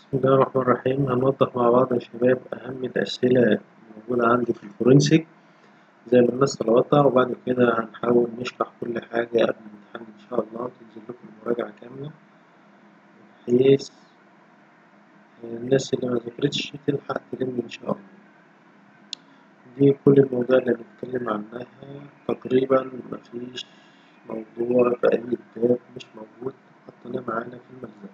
بسم الله الرحمن الرحيم هنوضح مع بعض يا شباب أهم الأسئلة الموجودة عندي في الفورنسيك زي ما الناس طلبتها وبعد كده هنحاول نشرح كل حاجة قبل الامتحان إن شاء الله تنزل لكم مراجعة كاملة بحيث الناس اللي ما ذاكرتش تلحق تلم إن شاء الله دي كل المواضيع اللي بنتكلم عنها تقريبا مفيش موضوع في أي كتاب مش موجود حطيناه معانا في الملزمة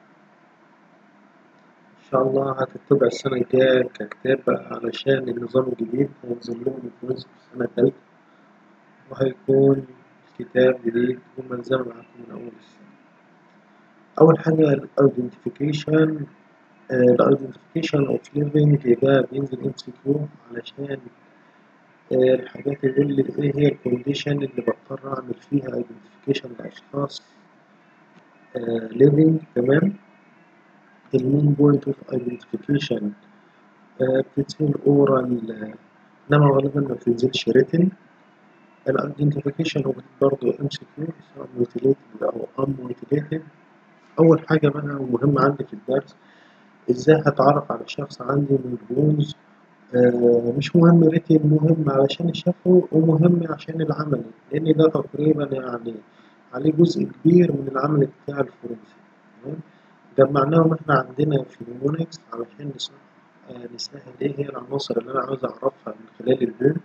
إن شاء الله هتتبع السنة الجاية ككتاب علشان النظام الجديد هينزل لهم الفلوس في السنة التالتة وهيكون كتاب جديد وملزمة معاكم من أول السنة أول حاجة ال identification ال identification of living ده بينزل ام سي كيو علشان الحاجات اللي يقول لي ايه هي الكونديشن اللي بضطر اعمل فيها identification لأشخاص living تمام المين بوينت اوف ايدنتيفيكيشن بتتسال اورال انما غالبا ما بتنزلش ريتن الايدنتيفيكيشن برضه ام سي كيو سواء موتيليتد او ان موتيليتد اول حاجه بقى ومهمه عندي في الدرس ازاي هتعرف على شخص عندي من البونز آه مش مهم ريتن مهم علشان الشفوي ومهم عشان العملي لان ده تقريبا يعني عليه جزء كبير من العمل بتاع الفورنسي تمام جمعناهم احنا عندنا في المونكس علشان نسهل ايه هي العناصر اللي انا عاوز اعرفها من خلال البوم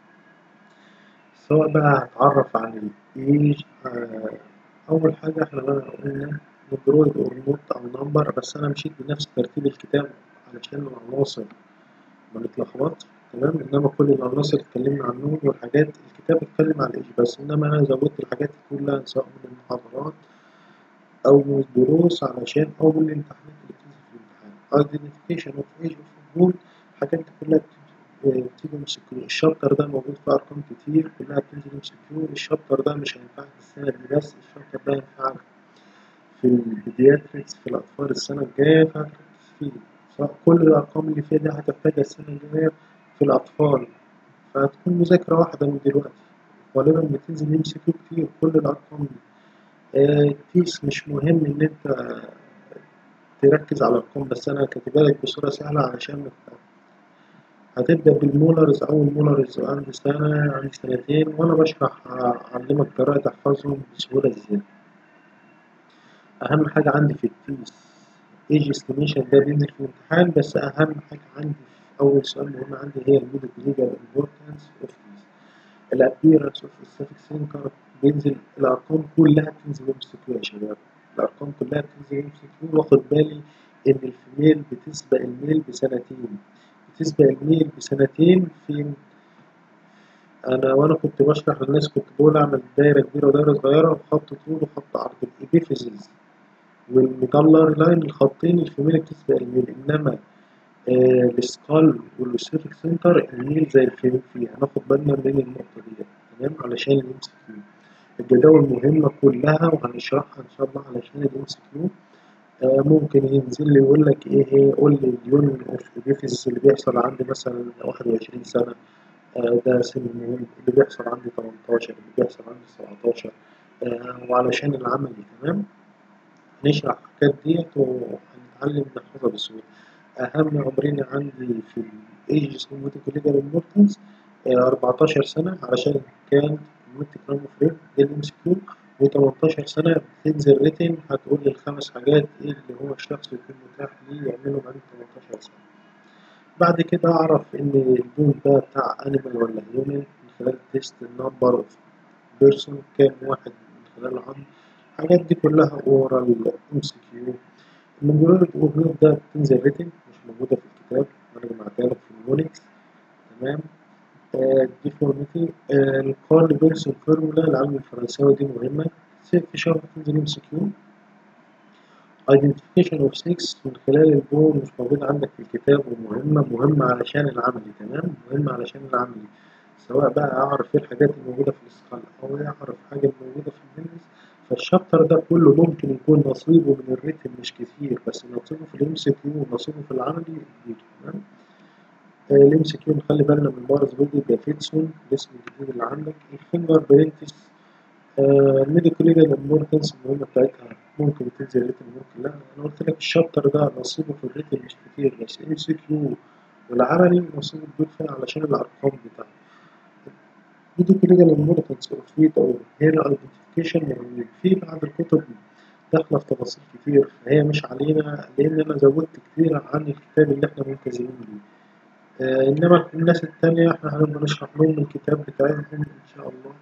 سواء بقى هتعرف عن الايج اه اول حاجة احنا بقى قلنا ندرويد اور نوت او نمبر بس انا مشيت بنفس ترتيب الكتاب علشان العناصر ما نتلخبطش تمام انما كل العناصر اتكلمنا عنهم والحاجات الكتاب اتكلم عن الايج بس انما انا زودت الحاجات كلها سواء من المحاضرات أو من الدروس علشان أو من الامتحانات اللي بتنزل في الامتحان identification of age of football الحاجات دي كلها بتيجي ام سي كيو الشابتر ده موجود فيه أرقام كتير كلها بتنزل ام سي كيو الشابتر ده مش هينفعك السنة دي بس الشابتر ده هينفعك في البيدياتريكس في الأطفال السنة الجاية فهتركز فيه سواء كل الأرقام اللي فيها دي هتحتاجها السنة الجاية في الأطفال فهتكون مذاكرة واحدة من دلوقتي غالبا بتنزل ام سي كيو كتير كل الأرقام دي الكيس مش مهم إن أنت تركز على الأرقام بس أنا كاتبها لك بصورة سهلة علشان نفهم هتبدأ بالمولرز أول مولرز عندي سنة عندي سنتين وأنا بشرح أعلمك طريقة تحفظهم بسهولة إزاي أهم حاجة عندي في الكيس ايج استيميشن ده بينزل في الامتحان بس أهم حاجة عندي في أول سؤال مهم عندي هي الميديكال ليجال امبورتانس أوف كيس الابيرنس اوف السفكس سنتر بينزل الارقام كلها بتنزل ام سي كيو يا شباب الارقام كلها بتنزل ام سي كيو واخد بالي ان الفيميل بتسبق الميل بسنتين بتسبق الميل بسنتين فين انا وانا كنت بشرح للناس كنت بقول اعمل دايره كبيره ودايره صغيره وخط طول وخط عرض الابيفيزز والمدلر لاين الخطين الفيميل بتسبق الميل انما آه السكال والسيرك سنتر الميل زي الفيميل فيها هناخد بالنا من النقطه دي تمام علشان الام سي كيو الجداول المهمة كلها وهنشرحها إن شاء الله علشان الام سي كيو ممكن ينزل لي يقول لك إيه هي قول لي اليونين أوف إبيفيزيس اللي بيحصل عندي مثلا 21 سنة آه ده سن مهم اللي بيحصل عندي 18 اللي بيحصل عندي 17 آه وعلشان العملي تمام هنشرح الحاجات ديت وهنتعلم نحفظها بسهولة أهم عمرين عندي في الإيجز والميديكال ليجال امبورتنس 14 سنة علشان كان الميت كرام فريم دي الام سي كيو و18 سنة بتنزل ريتن هتقول لي الخمس حاجات ايه اللي هو الشخص يكون متاح ليه يعملهم عند 18 سنة بعد كده أعرف إن البون ده بتاع أنيمال ولا هيومن من خلال تيست النمبر أوف بيرسون كام واحد من خلال العمر الحاجات دي كلها أورال ام سي كيو المجرد أوفيو ده بتنزل ريتن مش موجودة في الكتاب أنا جمعتها لك في المونكس تمام ديفورميتي القارن بيرسون فورمولا العلم الفرنساوي دي مهمة في شرح تنزل ام سي كيو identification of sex من خلال البون مش موجود عندك في الكتاب ومهمة مهمة علشان العملي تمام مهمة علشان العملي سواء بقى أعرف إيه الحاجات الموجودة في السكال أو أعرف حاجة موجودة في البيزنس فالشابتر ده كله ممكن يكون نصيبه من الريتم مش كتير بس نصيبه في الام سي كيو ونصيبه في العملي كبير تمام الام سي كيو نخلي بالنا من بارز فيديو جافيتسون الاسم الجديد اللي عندك الفينجر برينتس الميديكال ليجال امبورتنس المهمة بتاعتها ممكن تنزل ريتن ممكن لا أنا قلت لك الشابتر ده نصيبه في الريتن مش كتير بس ام سي كيو والعملي نصيبه كبير فيها علشان الأرقام بتاعته medical legal importance of feet أو hair identification مهمين في بعض الكتب داخلة في تفاصيل كتير فهي مش علينا لأن أنا زودت كتير عن الكتاب اللي إحنا ملتزمين بيه آه إنما الناس التانية إحنا هنبقى نشرح لهم الكتاب بتاعهم إن شاء الله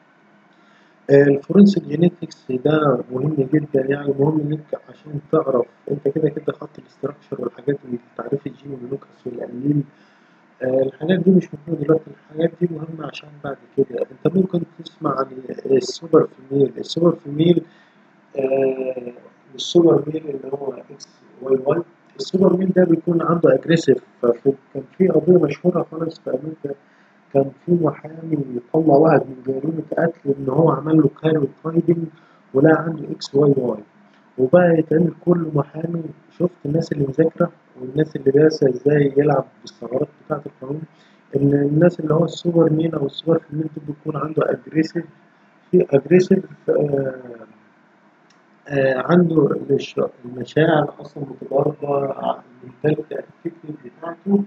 آه الفورنسيك جينيتكس ده مهم جدا يعني مهم ليك عشان تعرف أنت كده كده خدت الاستراكشر والحاجات اللي تعريف الجين والنوكس والأميل آه الحاجات دي مش مهمة دلوقتي الحاجات دي مهمة عشان بعد كده انت ممكن تسمع عن السوبر فيميل السوبر فيميل آه السوبر ميل اللي هو اكس واي واي السوبر ميل ده بيكون عنده اجريسيف كان في قضية مشهورة خالص في امريكا كان في محامي طلع واحد من جريمة قتل ان هو عمل له كاريو تايبنج ولا عنده اكس واي واي وبقى يتعمل كل محامي شفت الناس اللي مذاكرة والناس اللي دارسة ازاي يلعب بالثغرات بتاعة القانون ان الناس اللي هو السوبر مين او السوبر فيمين ده بيكون عنده اجريسيف في اجريسيف آه آه عنده المشاعر اصلا متضاربة المنتاليتي الفكري بتاعته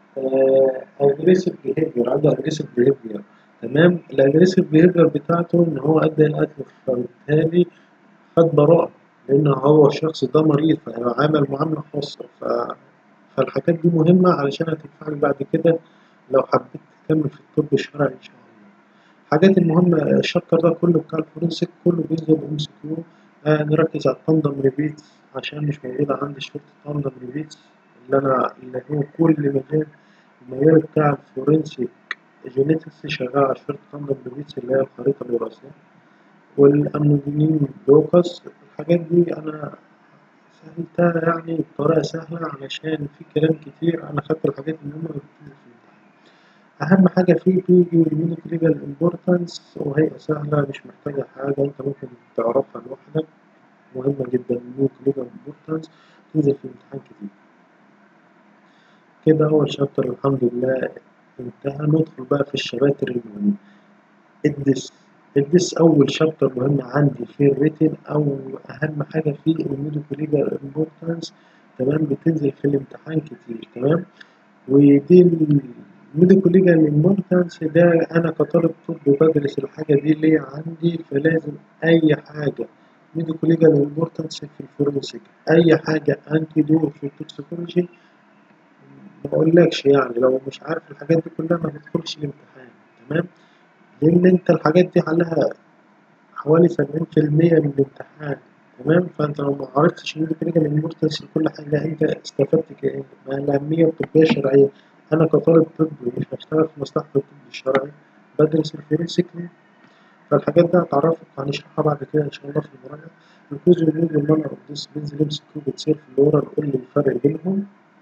اجريسيف بيهيفير عنده اجريسيف بيهيفير تمام الاجريسيف بيهيفير بتاعته ان هو ادى القتل فبالتالي خد براءة لأن هو الشخص ده مريض فعمل معاملة خاصة ف... فالحاجات دي مهمة علشان هتنفعك بعد كده لو حبيت تكمل في الطب الشرعي إن شاء الله. الحاجات المهمة الشابتر ده كله بتاع الفورنسيك كله بينزل ام سي كيو آه نركز على التندم ريبيتس عشان مش موجودة عندي شرط تندم ريبيتس اللي أنا اللي هو كل مجال المجال بتاع الفورنسيك جينيتكس شغال على شرط تندم ريبيتس اللي هي الخريطة الوراثية والأمنوجينين لوكس الحاجات دي أنا سهلتها يعني بطريقة سهلة علشان في كلام كتير أنا خدت الحاجات المهمة اللي بتنزل في الامتحان أهم حاجة فيه بيجي الميديك ليجال امبورتانس وهي سهلة مش محتاجة حاجة أنت ممكن تعرفها لوحدك مهمة جدا الميديك ليجال امبورتانس تنزل في الامتحان كتير كده أول شابتر الحمد لله انتهى ندخل بقى في الشباتر المهمة الدس الدس أول شابتر مهم عندي في الريتن أو أهم حاجة فيه الميديكال ليجال امبورتانس تمام بتنزل في الامتحان كتير تمام ودي الميديكال ليجال امبورتانس ده أنا كطالب طب بدرس الحاجة دي ليه عندي فلازم أي حاجة ميديكال ليجال امبورتانس في الفورنسيك أي حاجة أنتي دور في التوكسيكولوجي ما أقولكش يعني لو مش عارف الحاجات دي كلها ما تدخلش الامتحان تمام لأن أنت الحاجات دي عليها حوالي سبعين في المية من الامتحان تمام فأنت لو ما عرفتش إن كده من المرتس كل حاجة أنت استفدت كإيه؟ ما الأهمية الطبية الشرعية أنا كطالب طب مش بشتغل في مصلحة الطب الشرعي بدرس الفورنسيك فالحاجات دي هتعرفك هنشرحها بعد كده إن شاء الله في المراجعة الكوز والمود والمانر أوف ديس بينزل ام سي كيو بتصير في اللورا نقول الفرق بينهم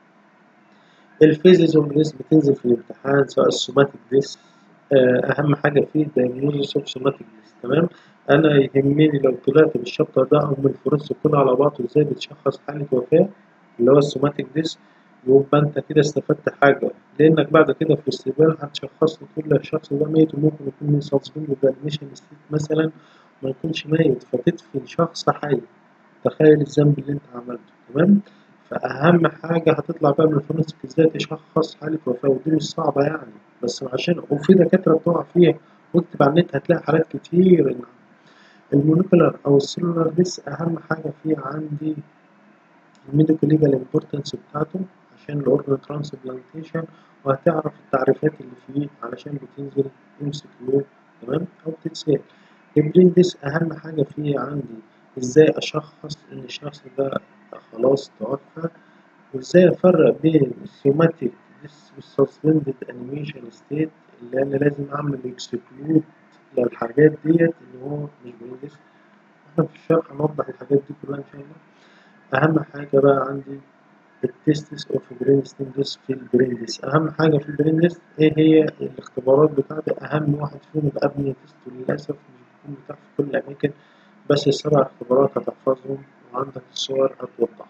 الفيزز اوف ديس بتنزل في الامتحان سواء السوماتيك ديس اهم حاجه فيه دايجنوزس اوف سوماتيك ديس تمام انا يهمني لو طلعت بالشابتر ده او من الفورنس كله على بعضه ازاي بتشخص حاله وفاه اللي هو السوماتيك ديس يبقى انت كده استفدت حاجه لانك بعد كده في الاستقبال هتشخص له كل الشخص ده ميت وممكن يكون من سسبند بالميشن ستيت مثلا ما يكونش ميت فتدفن شخص حي تخيل الذنب اللي انت عملته تمام فأهم حاجة هتطلع بقى من الفورنسيك ازاي تشخص حالة وفاة ودي مش صعبة يعني بس عشان وفي دكاترة بتقع فيها واكتب على النت هتلاقي حالات كتير الموليكولار أو السيلولار ديس أهم حاجة فيه عندي الميديكال ليجال امبورتنس بتاعته عشان الأورجن ترانسبلانتيشن وهتعرف التعريفات اللي فيه علشان بتنزل ام سي كيو تمام أو بتتسال البرين ديس أهم حاجة فيه عندي ازاي أشخص إن الشخص ده خلاص توفى وازاي افرق بين السوماتيك والسسبندد انيميشن ستيت اللي انا لازم اعمل اكسكلود للحاجات ديت ان هو مش بينجز احنا في الشرح هنوضح الحاجات دي كلها ان شاء الله اهم حاجه بقى عندي التستس اوف برين ستيمدس في البرين ديس اهم حاجه في البرين ديس ايه هي الاختبارات بتاعتي اهم واحد فيهم الابنية تيست وللاسف مش بيكون متاح في كل الاماكن بس السبع اختبارات هتحفظهم وعندك الصور هتوضحهم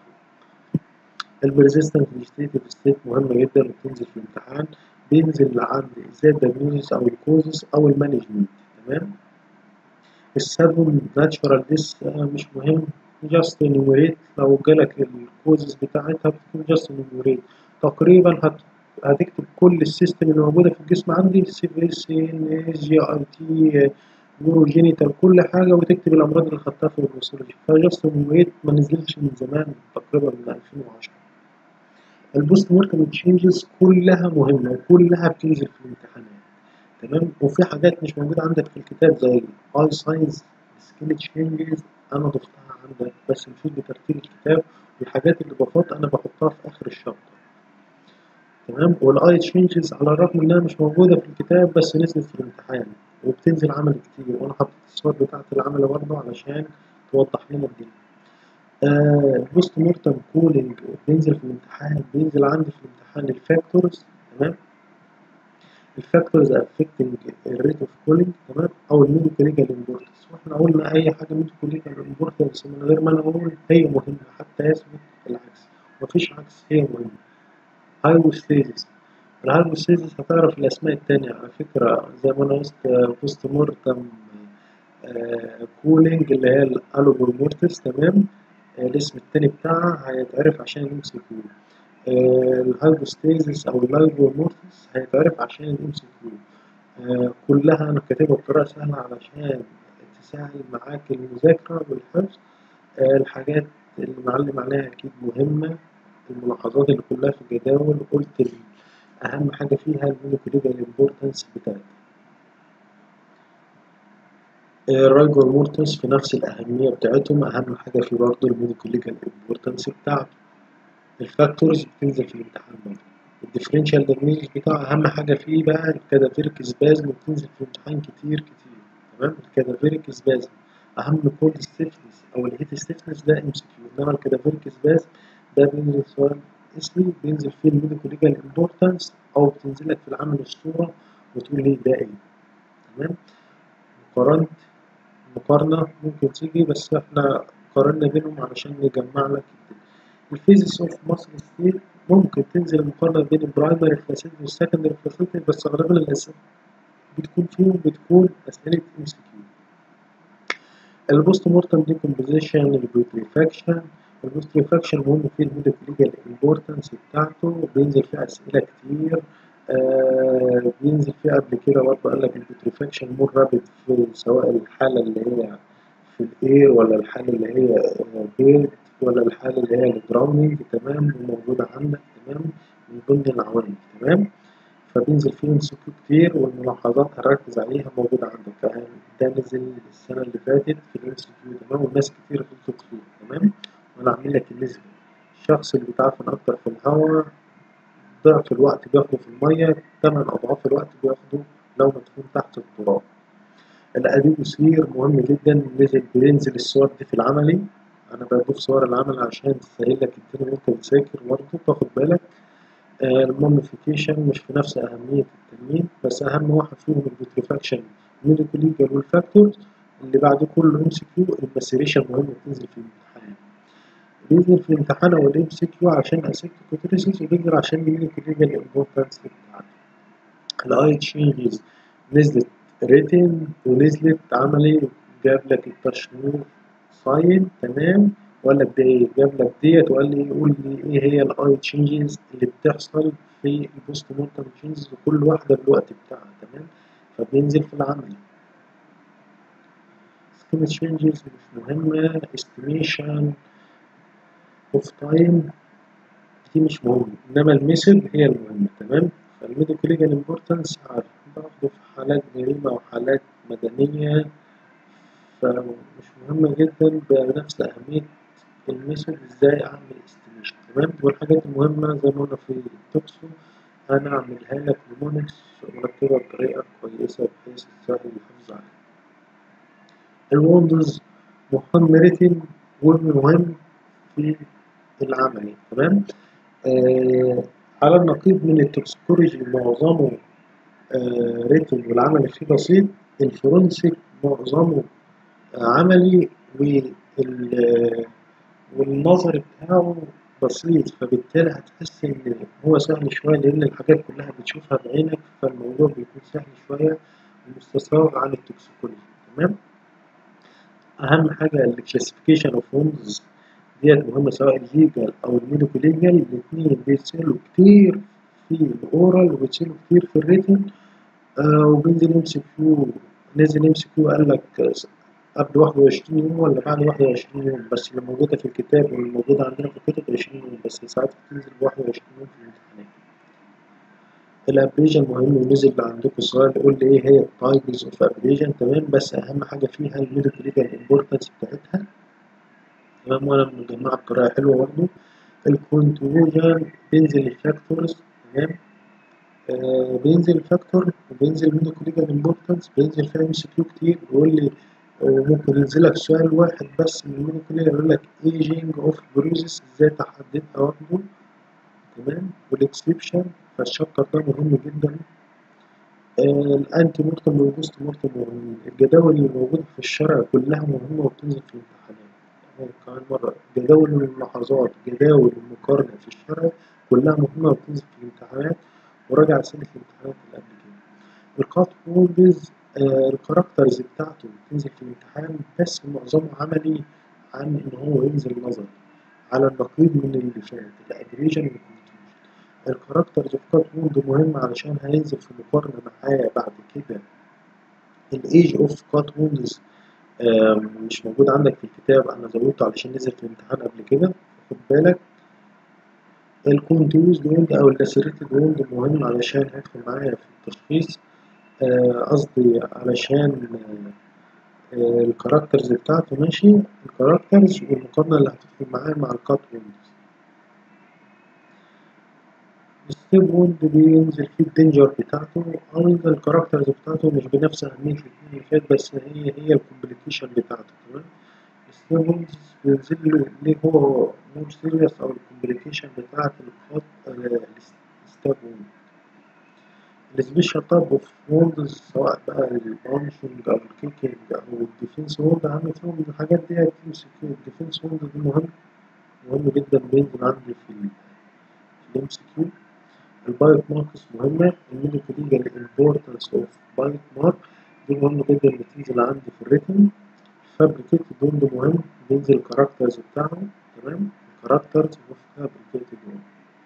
البريزيستنت فيجيتيف ستيت مهمة جدا وبتنزل في الامتحان بينزل عند ازاي الدايجنوزس او الكوزس او المانجمنت تمام السبب ناتشورال ديس مش مهم جاست انيميريت لو جالك الكوزز بتاعتها بتكون جاست انيميريت تقريبا هت هتكتب كل السيستم اللي موجوده في الجسم عندي سي بي اس ان اس جي اي تي نيوروجينيتال كل حاجه وتكتب الامراض اللي خدتها في الباثولوجي فجاست انيميريت ما نزلش من زمان تقريبا من 2010 البوست مورتم تشينجز كلها مهمه وكلها بتنزل في الامتحانات تمام وفي حاجات مش موجوده عندك في الكتاب زي اي ساينز سكيل تشينجز انا ضفتها عندك بس مفيش بترتيب الكتاب والحاجات اللي بفوت انا بحطها في اخر الشابتر تمام والاي تشينجز على الرغم انها مش موجوده في الكتاب بس نزلت في الامتحان وبتنزل عمل كتير وانا حاطط الصور بتاعت العمل برضه علشان توضح لنا الدنيا آه البوست مورتم كولينج بينزل في الامتحان بينزل عندي في الامتحان الفاكتورز تمام الفاكتورز افكتنج الريت اوف كولينج تمام او الميديكال ليجال امبورتنس واحنا قلنا اي حاجه ميديكال ليجال امبورتنس من غير ما انا اقول هي مهمه حتى يثبت العكس مفيش عكس هي مهمه هايبوستيزيس الهايبوستيزيس هتعرف الاسماء التانية على فكره زي ما انا قلت بوست مورتم كولينج اللي هي الالوبور مورتس تمام الاسم التاني بتاعها هيتعرف عشان الام سي كيو الهايبوستيزيس او اللايبور مورتس هيتعرف عشان الام سي كيو كلها انا كاتبها بطريقه سهله علشان تسهل معاك المذاكره والحفظ آه الحاجات اللي معلم عليها اكيد مهمه الملاحظات اللي كلها في الجداول قلت اهم حاجه فيها المونوكليدال امبورتنس بتاعتها الرايجور مورتنس في نفس الأهمية بتاعتهم أهم حاجة فيه برضه المونوكليجال امبورتنس بتاعته الفاكتورز بتنزل في الامتحان برضه الديفرنشال دايجنوستس بتاعه أهم حاجة فيه بقى الكادافيريك سبازم بتنزل في الامتحان كتير كتير تمام الكادافيريك سبازم أهم كولد ستيفنس أو الهيت ستيفنس ده ام سي كيو إنما الكادافيريك سبازم ده بينزل سؤال اسمي بينزل فيه المونوكليجال امبورتنس أو بتنزل لك في العمل الصورة وتقول لي ده إيه تمام مقارنة مقارنة ممكن تيجي بس احنا قارنا بينهم علشان نجمع لك الدنيا الفيزيس اوف مصر ستيت ممكن تنزل المقارنة بين البرايمري فاسيلتي والسكندري فاسيلتي بس غالبا الأسئلة بتكون فيهم بتكون أسئلة ام سي كيو البوست مورتم ديكومبوزيشن البيوتريفاكشن البيوتريفاكشن مهم فيه الميديكال امبورتنس بتاعته بينزل فيه أسئلة كتير آه بينزل فيه قبل كده برضه قال لك البيوتريفاكشن مور رابط في سواء الحالة اللي هي في الاير ولا الحالة اللي هي بيرد ولا الحالة اللي هي الدراونينج تمام وموجودة عندك تمام من ضمن العوامل تمام فبينزل فيه مسكو كتير والملاحظات هنركز عليها موجودة عندك ده نزل السنة اللي فاتت في الام سي كيو تمام والناس كتير غلطت فيه تمام وانا عامل لك النسبة الشخص اللي بيتعفن أكتر في الهواء ضعف الوقت بياخده في المية تمن أضعاف الوقت بياخده لو مدفون تحت التراب الأديبوسفير مهم جدا نزل بينزل الصور دي في العملي أنا بضيف صور العمل عشان تسهل لك الدنيا وأنت بتذاكر برضه تاخد بالك آه الموميفيكيشن مش في نفس أهمية التانيين بس أهم واحد فيهم البيوتريفاكشن الميديكوليجال والفاكتورز اللي بعد كل ام سي كيو الماسيريشن مهم تنزل في الامتحان بينزل في الامتحان او الام سي كيو عشان اسيكتوكوتريسيس وبينزل عشان الميديكوليجال امبورتنس بتاعته الاي تشينجز نزلت ريتن ونزلت عملي جاب لك التشنير ساين تمام وقال لك ده ايه جاب لك ديت وقال لي قول لي ايه هي الاي تشينجز اللي بتحصل في البوست مورتم تشينجز وكل واحده بالوقت بتاعها تمام فبينزل في العملي سكيم تشينجز مش مهمه استيميشن اوف تايم دي مش مهمه انما الميثود هي المهمه تمام فالميديكال امبورتنس عارف باخده في حالات جريمه وحالات مدنيه فمش مهمة جدا بنفس أهمية الميثود ازاي أعمل استيميشن تمام والحاجات المهمة زي ما قلنا في التوكسو أنا أعملها لك نمونكس مرتبة بطريقة كويسة بحيث تسهل الحفظ عليها الوندوز مهم ريتن ومهم في العملي تمام آه على النقيض من التوكسيكولوجي معظمه آه ريتن والعمل فيه بسيط الفورنسيك معظمه عملي والنظر بتاعه بسيط فبالتالي هتحس ان هو سهل شويه لان الحاجات كلها بتشوفها بعينك فالموضوع بيكون سهل شويه ومستصغر عن التوكسيكولوجي تمام أهم حاجة الكلاسيفيكيشن اوف ووندز ديت مهمة سواء الليجال أو الميديكو ليجال الاتنين بيتسألوا كتير في الأورال وبيتسألوا كتير في الريتن آه وبينزل ام سي كيو نزل ام سي كيو قال لك قبل 21 يوم ولا بعد 21 يوم بس اللي موجودة في الكتاب واللي موجودة عندنا في الكتب 20 يوم بس ساعات بتنزل 21 يوم في الامتحانات الابريجن مهم ونزل عندكم سؤال يقول لي ايه هي التايبز اوف ابريجن تمام بس اهم حاجة فيها الميديكو ليجال امبورتنس بتاعتها تمام وانا مجمعها بطريقة حلوة برضه الكونتروجن بينزل الفاكتورز تمام آه بينزل فاكتور وبينزل ميديكو ليجال امبورتنس بينزل فيها ام سي كيو كتير بيقول لي وممكن ينزل لك سؤال واحد بس من الميديكو ليجال يقول لك ايجينج اوف بروزس ازاي تحددها برضه تمام والاكسبشن فالشابتر ده مهم جدا آه الانتي مورتم والبوست مورتم مهمين الجداول اللي موجودة في الشرع كلها مهمة وبتنزل في الامتحانات كمان مرة جداول الملاحظات جداول المقارنة في الشرع كلها مهمة وبتنزل في الامتحانات وراجع أسئلة الامتحانات اللي قبل كده الكات هولدز آه الكاركترز بتاعته بتنزل في الامتحان بس معظمه عملي عن إن هو ينزل نظري على النقيض من اللي فات الأبريجن والكونتيوجن الكاركترز في كات هولد مهم علشان هينزل في مقارنة معاه بعد كده الايج اوف كات هولدز مش موجود عندك في الكتاب انا زودته علشان نزل في الامتحان قبل كده خد بالك الكونتيوز ووند او اللاسيريتد ووند مهم علشان هيدخل معايا في التشخيص قصدي آه علشان آه الكاركترز بتاعته ماشي الكاركترز والمقارنة اللي هتدخل معايا مع الكات ووندز الستيب ووند بينزل فيه الدينجر بتاعته أو الكاركترز بتاعته مش بنفس أهمية الاتنين اللي فات بس هي هي الكومبليكيشن بتاعته تمام الستيب ووند بينزل له ليه هو مور سيريس أو الكومبليكيشن بتاعة الكات الستيب ووند السبيشال تايب اوف ووندز سواء بقى البانشنج أو الكيكينج أو الديفنس ووند عامل فيهم الحاجات دي ام سي كيو الديفنس ووند دي مهم مهم جدا بينزل عندي في الام سي كيو البايت ماركس مهمة الميديكو ليجال امبورتنس اوف بايت مارك دي مهمة جدا بتنزل عندي في الريتن الفابريكيتد ووند مهم بينزل الكاركترز بتاعهم تمام الكاركترز اوف فابريكيتد ووند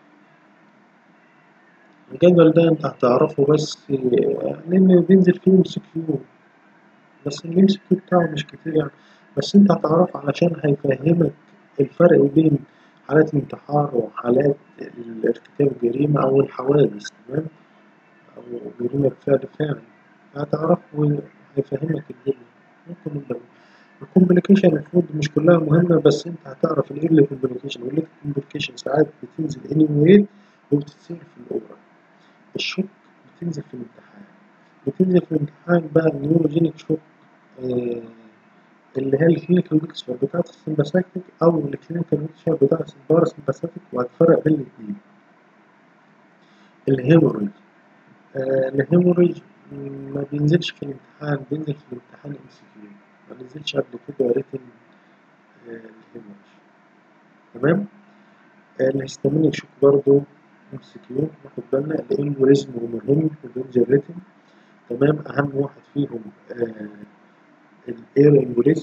الجدول ده انت هتعرفه بس لان بينزل فيه ام سي كيو بس الام سي كيو بتاعه مش كتير يعني بس انت هتعرفه علشان هيفهمك الفرق بين حالات الانتحار وحالات ارتكاب الجريمة أو الحوادث تمام أو جريمة بفعل فاعل هتعرف وهيفهمك الدنيا ممكن نبدأ الكومبليكيشن المفروض مش كلها مهمة بس أنت هتعرف الإيه اللي كومبليكيشن واللي كومبليكيشن ساعات بتنزل اني واي وبتتصير في الأوبرا الشوك بتنزل في الامتحان بتنزل في الامتحان بقى النيوروجينيك شوك آه اللي هي الكلينيكال بيكتشر بتاعت السمباثيك أو الكلينيكال بيكتشر بتاعت الباراسمباثيك وهتفرق بين الاتنين الهيموريج آه الهيموريج ما بينزلش في الامتحان بينزل في الامتحان ام سي كيو ما نزلش قبل كده ريتن آه الهيموريج تمام آه الهستامينيك شوك برضه ام سي كيو ناخد بالنا الامبوليزم مهم وبينزل ريتن تمام أهم واحد فيهم آه الاير امبوليزم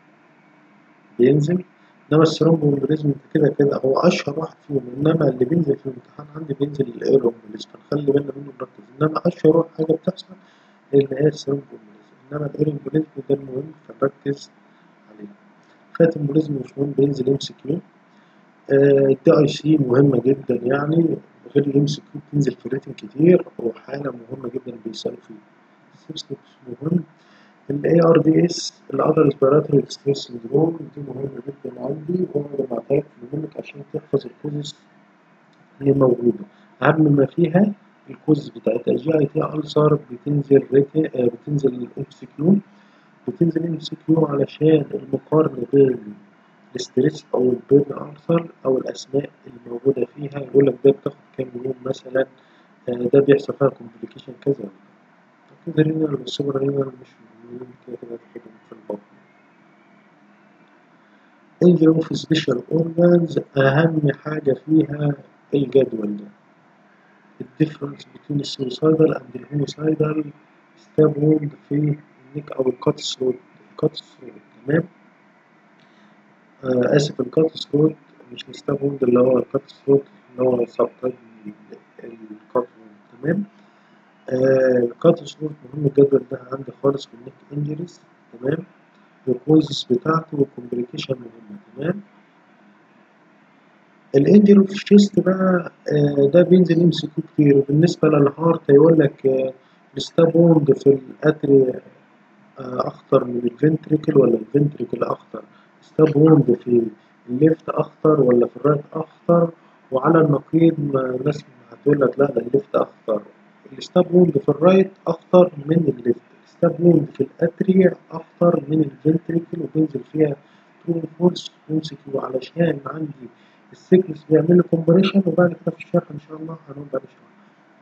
بينزل انما السيروم امبوليزم كده كده هو اشهر واحد فيهم انما اللي بينزل في الامتحان عندي بينزل الاير امبوليزم فنخلي بالنا منه نركز انما اشهر حاجه بتحصل اللي هي السيروم امبوليزم انما الاير امبوليزم ده المهم فنركز عليه خاتم امبوليزم مش مهم بينزل ام سي كيو الدي اي سي مهمه جدا يعني غير الام سي كيو بتنزل في ريتن كتير وحاله مهمه جدا بيسالوا فيه السيستم مهم الاي ار دي اس الادر ريسبيراتوري ستريس سندروم دي مهمه جدا عندي وانا جمعتها لك في المنك عشان تحفظ الكوزز اللي موجوده اهم ما فيها الكوزز بتاعتها الجي اي تي السر بتنزل ريتي آه بتنزل الام سي كيو بتنزل ام سي كيو علشان المقارنه بين الستريس او البيرن السر او الاسماء اللي موجوده فيها يقول لك ده بتاخد كام يوم مثلا آه ده بيحصل فيها كومبليكيشن كذا كده رينال والسوبر رينال مش كده كده تاخدهم في البطن انجري في سبيشال اورجانز اهم حاجة فيها الجدول ده الديفرنس بين السويسايدال اند الهوموسايدال ستاب ووند في النيك او الكات ثروت الكات ثروت تمام آه اسف الكات ثروت مش الستاب ووند اللي هو الكات ثروت اللي هو سب تايب الكات تمام آه الكات ثروت مهم الجدول ده عندي خالص في النيك انجريز تمام والكوزز بتاعته والكومبليكيشن مهمة تمام الانجري في الشيست بقى آه ده بينزل ام سي كيو كتير بالنسبة للهارت هيقول لك آه الستاب ووند في الاتري آه اخطر من الفنتريكل ولا الفنتريكل اخطر ستاب ووند في الليفت اخطر ولا في الرايت اخطر وعلى النقيض ناس هتقول لك لا ده الليفت اخطر الستاب ووند في الرايت اخطر من الليفت الستاب ووند في الاتريا اخطر من الفنتريكل وبينزل فيها ترو فورس كيو علشان عندي السيكنس بيعمل لي كومبريشن وبعد كده في الشرح ان شاء الله هنبقى نشرح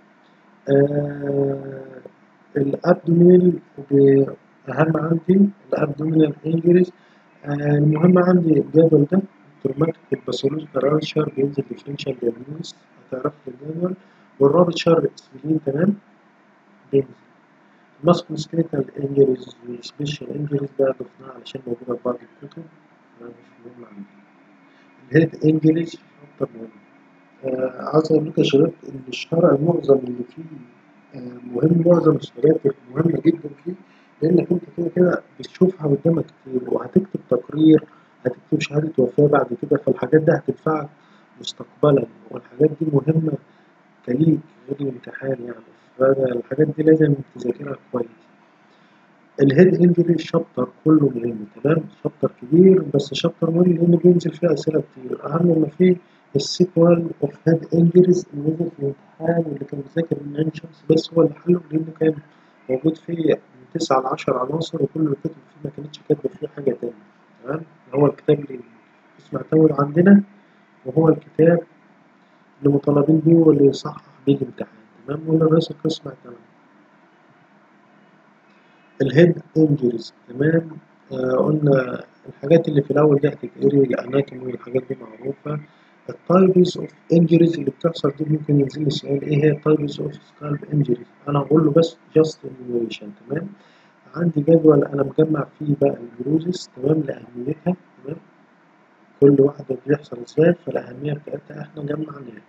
آه الابدومينال اهم عندي الابدومينال انجريز آه المهم عندي الجدول ده تروماتيك والباثولوجيكال رابشر بينزل ديفرنشال دياجنوز هتعرف الجدول والرابشر اسبلين تمام بينزل الماسكو سكريتال انجريز والسبيشال انجريز ده ضفناه علشان موجودة في بعض الكتب مش مهم عندي الهيد انجريز اكتر مهم آه عايز اقول لك يا شباب ان الشرع معظم اللي فيه آه مهم معظم الشهادات مهمة جدا فيه لانك انت كده كده بتشوفها قدامك كتير وهتكتب تقرير هتكتب شهادة وفاة بعد كده فالحاجات دي هتنفعك مستقبلا والحاجات دي مهمة كليك غير الامتحان يعني فالحاجات دي لازم تذاكرها كويس الهيد انجري شابتر كله مهم تمام شابتر كبير بس شابتر مهم لأنه بينزل فيه أسئلة كتير أهم ما فيه السيكوال اوف هيد انجريز اللي نزل في الامتحان واللي كان بيذاكر من عين شمس بس هو اللي حله لأنه كان موجود فيه من تسعة لعشر عناصر وكل اللي كتب فيه ما كانتش كاتبة فيه حاجة تانية تمام هو الكتاب اللي اسمه تاول عندنا وهو الكتاب اللي مطالبين بيه واللي يصحح بيه الامتحان تمام ولا رئيس القسم تمام الهيد انجريز تمام آه قلنا الحاجات اللي في الأول دي هتتقري الأماكن والحاجات دي معروفة التايبس اوف انجريز اللي بتحصل دي ممكن ينزل لي سؤال ايه هي التايبس اوف سكالب انجريز انا هقول له بس جاست انيويشن تمام عندي جدول انا مجمع فيه بقى البروزس تمام لاهميتها تمام كل واحدة بيحصل ازاي فالاهمية بتاعتها احنا جمعناها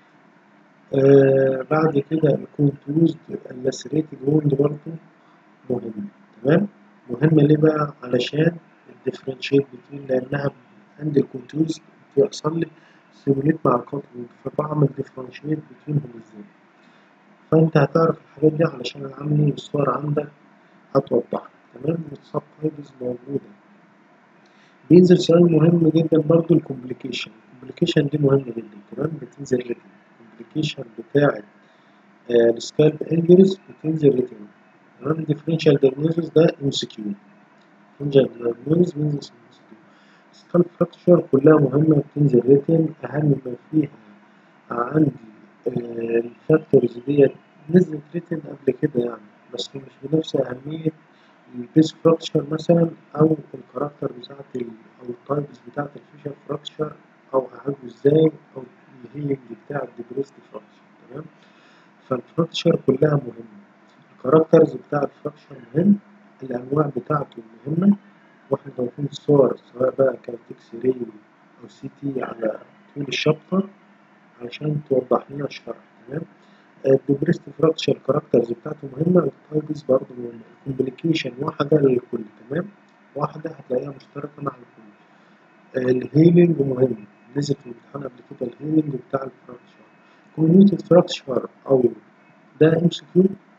آه بعد كده الكونتوزد اللاسريتد ووند برضه مهم تمام مهمة ليه بقى علشان الديفرنشيت بتوين لأنها عند الكونتوز بيحصل لي سيموليت مع الكاتلينج فبعمل ديفرنشيت بتوينهم ازاي فأنت هتعرف الحاجات دي علشان العملي والصور عندك هتوضحها تمام والسب تايبز موجودة بينزل سؤال مهم جدا برضه الكومبليكيشن الكومبليكيشن دي مهمة جدا تمام بتنزل ريتم الكومبليكيشن بتاعت آه السكالب انجريز بتنزل ريتم تمام الديفرنشال دايجنوزيس ده ام سي كيو ديفرنشال دايجنوزيس بينزل ام سي كيو سكالب فراكشر كلها مهمة بتنزل ريتم أهم ما فيها عندي آه الفاكتورز ديت نزلت ريتم قبل كده يعني بس مش بنفس أهمية البيس فراكشر مثلا أو الكاركتر بتاعت أو التايبس بتاعت الفيشر فراكشر أو هعالجه ازاي أو الهيلينج بتاع الديبريست فراكشر تمام فالفراكشر كلها مهمة الكاركترز بتاع الفراكشر مهم الأنواع بتاعته مهمة واحنا ضايفين الصور سواء بقى كانت اكس راي أو سي تي على طول الشابتر عشان توضح لنا الشرح تمام الدبريست فراكشر كاركترز بتاعته مهمة التايبس برضه مهمة الكومبليكيشن واحدة للكل تمام واحدة هتلاقيها مشتركة مع الكل الهيلينج مهم نزل في الامتحان قبل كده الهيلينج بتاع الفراكشر كوميوتد فراكشر أو ده ام سي كيو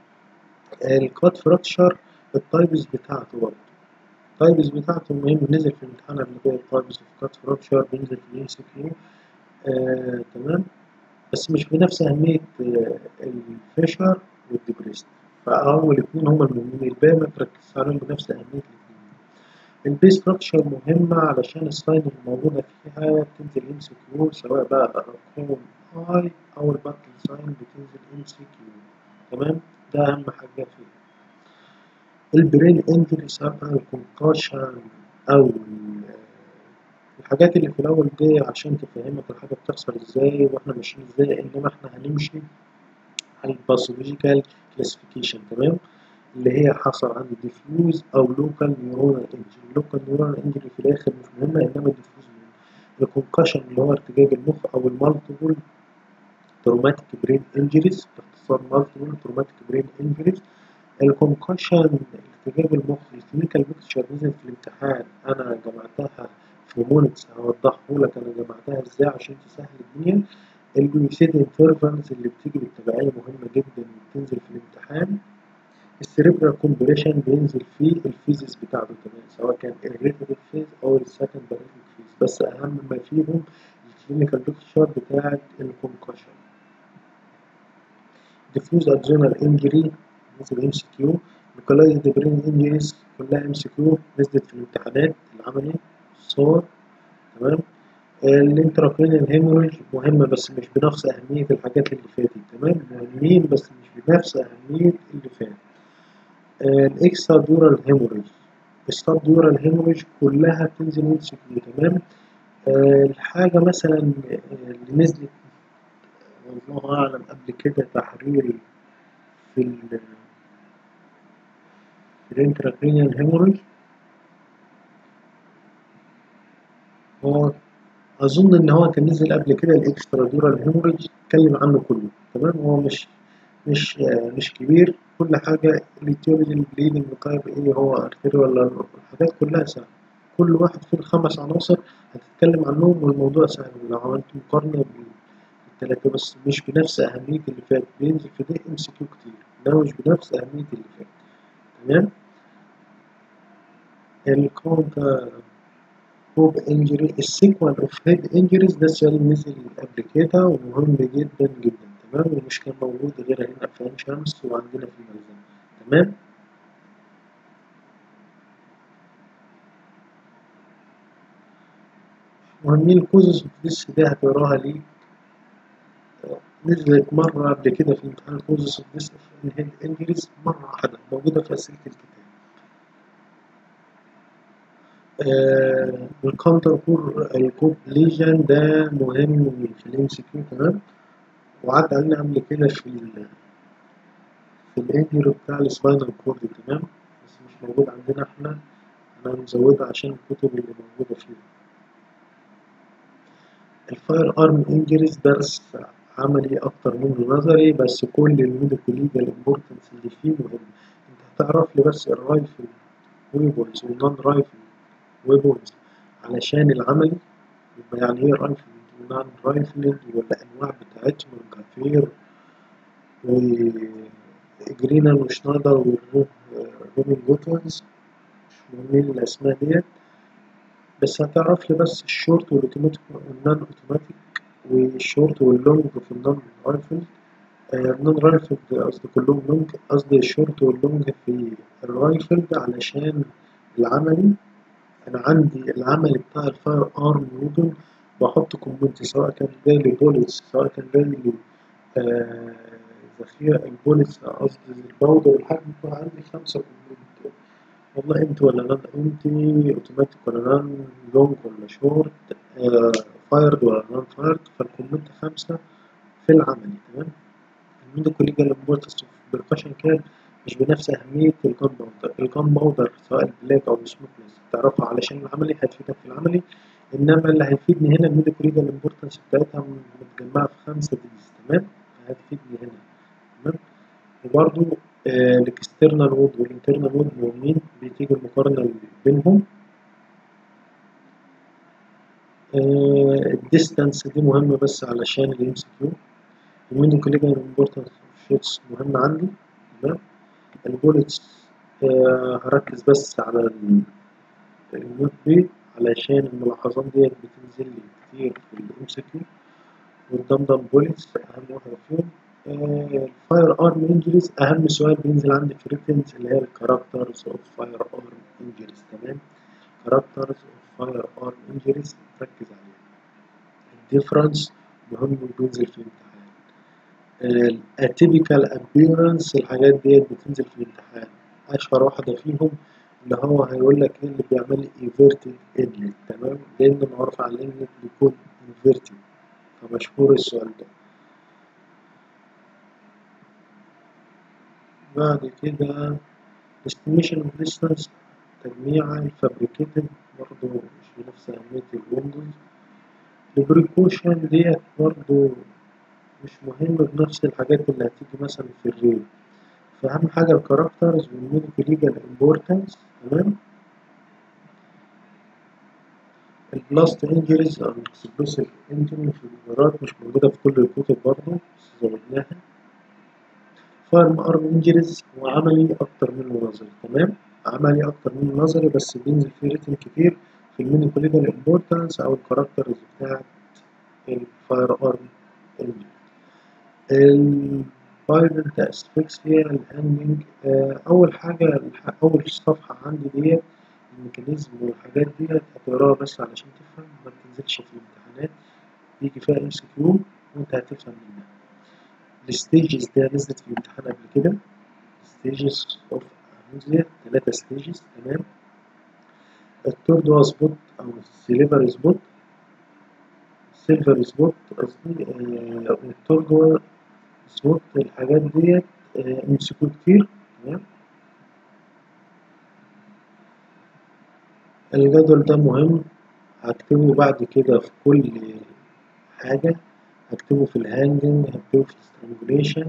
الكات فراكشر التايبس بتاعته برضه التايبس بتاعته مهم نزل في الامتحان قبل كده التايبس اوف كات فراكشر بينزل في الام سي كيو آه، تمام بس مش بنفس أهمية آه، الفيشر والديبريست فأول اتنين هما المهمين الباقي ما تركزش عليهم بنفس أهمية الاتنين البيس ستراكشر مهمة علشان الساين اللي موجودة فيها بتنزل ام سي كيو سواء بقى أرقام اي أو الباتل ساين بتنزل ام سي كيو تمام ده أهم حاجة فيها البرين انجري سواء الكونكاشن أو الحاجات اللي في الأول دي عشان تفهمك الحاجة بتحصل ازاي واحنا ماشيين ازاي انما احنا هنمشي على الباثولوجيكال كلاسيفيكيشن تمام اللي هي حصل عندي ديفيوز او لوكال نيورونال انجري اللوكال نيورونال انجري في الاخر مش مهمه انما الديفيوز مهم الكونكشن اللي هو ارتجاج المخ او المالتيبل تروماتيك برين انجريز باختصار مالتيبل تروماتيك برين انجريز الكونكشن ارتجاج المخ الكلينيكال بيكتشر نزل في الامتحان انا جمعتها في مونتس هوضحه لك انا جمعتها ازاي عشان تسهل الدنيا الجلوسيد انترفالز اللي بتيجي بالتبعية مهمة جدا وبتنزل في الامتحان السيريبرال كومبريشن بينزل فيه الفيزيس بتاعته كمان سواء كان الريتيف فيز او السكندري فيز بس اهم ما فيهم الكلينيكال بيكتشر بتاعت الكونكشن ديفيوز ادزونال انجري نزل ام سي كيو لوكالايزد برين انجريز كلها ام سي كيو نزلت في الامتحانات العملي الصور تمام الانتراكرينيال هيموريج مهمة بس مش بنفس أهمية الحاجات اللي فاتت تمام مهمين بس مش بنفس أهمية اللي فات الإكسترا دورال هيموريج السب دورال هيموريج كلها بتنزل ام سي كيو تمام آه الحاجة مثلا اللي نزلت والله أعلم قبل كده تحرير في ال في الانتراكرينيال هيموريج هو اظن ان هو كان نزل قبل كده الاكسترا دورال هيموريج اتكلم عنه كله تمام هو مش مش آه مش كبير كل حاجه الاتيولوجي البليدنج طيب ايه هو ارتري ولا الحاجات كلها سهله كل واحد في الخمس عناصر هتتكلم عنهم والموضوع سهل لو عملت مقارنه بالثلاثه بس مش بنفس اهميه اللي فات بينزل في ده ام سي كيو كتير انما مش بنفس اهميه اللي فات تمام الكاونتر هوب انجري السيكوال اوف هيد انجريز ده السؤال نزل قبل كده ومهم جدا جدا تمام ومش كان موجود غير هنا في عين شمس وعندنا في الملزمة تمام مهمين الكوزز اوف ذس دي هتقراها ليك نزلت مرة قبل كده في امتحان كوزز اوف ذس هيد انجريز مرة واحدة موجودة في أسئلة الكتاب آه الكونتر كور الكوب ليجن ده مهم في الام سي كيو تمام وعدى علينا قبل كده في ال في الانجري بتاع السباينال كورد تمام بس مش موجود عندنا احنا انا مزودها عشان الكتب اللي موجودة فيها الفاير ارم انجريز درس عملي اكتر منه نظري بس كل الميديكال ليجال امبورتنس اللي فيه مهم انت هتعرف لي بس الرايفل ويبونز والنون رايفل ويبونز علشان العملي يبقى يعني ايه رايفل ونان رايفلنج والانواع بتاعتهم الكافير وجرينر وشنايدر ورومين جوتونز مش مهمين الاسماء ديت بس هتعرف لي بس الشورت والاوتوماتيك والنان اوتوماتيك والشورت واللونج في النون رايفل النون رايفل قصدي كلهم لونج قصدي الشورت واللونج في الرايفل علشان العملي انا عندي العمل بتاع الفاير ارم ويبن بحط كومنت سواء كان جاي لي بوليتس سواء كان جاي لي آه ذخيرة البوليتس قصدي الباودر والحجم بتاع عندي خمسة كومنت والله انت ولا نان انت اوتوماتيك ولا نان لونج ولا شورت آه فايرد ولا نان فايرد فالكومنت خمسة في العملي تمام الميديكال ليجال امبورتنس بركشن كان مش بنفس أهمية الجان باودر الجان باودر سواء البلاك أو السموكلس تعرفها علشان العملي هتفيدك في العملي إنما اللي هيفيدني هنا الميديكال ليجال امبورتنس بتاعتها متجمعة في خمسة ديز تمام فهتفيدني هنا تمام وبرضو آه الاكسترنال وود والانترنال وود مهمين بتيجي المقارنة بينهم آه الديستانس دي مهمة بس علشان الام سي كيو الميديكال ليجال امبورتنس شوتس مهمة عندي تمام البوليتس آه هركز بس على النوت دي علشان الملاحظات ديت بتنزل لي كتير في الام سي كيو والدمدم بوليتس اهم واحدة فيهم الفاير ارم انجريز اهم سؤال بينزل عندي في ريتنز اللي هي الكاركترز اوف فاير ارم انجريز تمام كاركترز اوف فاير ارم انجريز ركز عليها الديفرنس مهم وبينزل في الامتحان الاتيبيكال ابيرنس الحاجات ديت بتنزل في الامتحان اشهر واحده فيهم اللي هو هيقول لك ايه اللي بيعمل لي انفيرتد انلت تمام لان معروف على الانلت بيكون انفيرتد فمشهور السؤال ده بعد كده استيميشن اوف ديستانس تجميع الفابريكيتد برضه مش بنفس أهمية الويندوز البريكوشن ديت برضه مش مهم بنفس الحاجات اللي هتيجي مثلا في الريل فأهم حاجة الكاركترز والميديكال ليجال امبورتنس تمام البلاست انجريز او الاكسبلوسيف انجري في الإدارات مش موجودة في كل الكتب برضه بس زودناها فارم ارم انجريز هو عملي أكتر منه نظري تمام عملي أكتر منه نظري بس بينزل فيه ريتم كتير في الميديكال ليجال امبورتنس أو الكاركترز بتاعت الفاير ارم انجري الفايلنت اسفكسيا الهانجنج أول حاجة أول صفحة عندي ديت الميكانيزم والحاجات ديت هتقراها بس علشان تفهم ما بتنزلش في الامتحانات بيجي فيها ام سي كيو وانت هتفهم منها الستيجز ده نزلت في الامتحان قبل كده ستيجز اوف نزلت ثلاثة ستيجز تمام التورد هو سبوت او السيلفر سبوت سيلفر سبوت قصدي آه والتورد هو سبوت الحاجات ديت ام سي كيو كتير تمام الجدول ده مهم هكتبه بعد كده في كل حاجة هكتبه في الهاندنج هكتبه في السترانجوليشن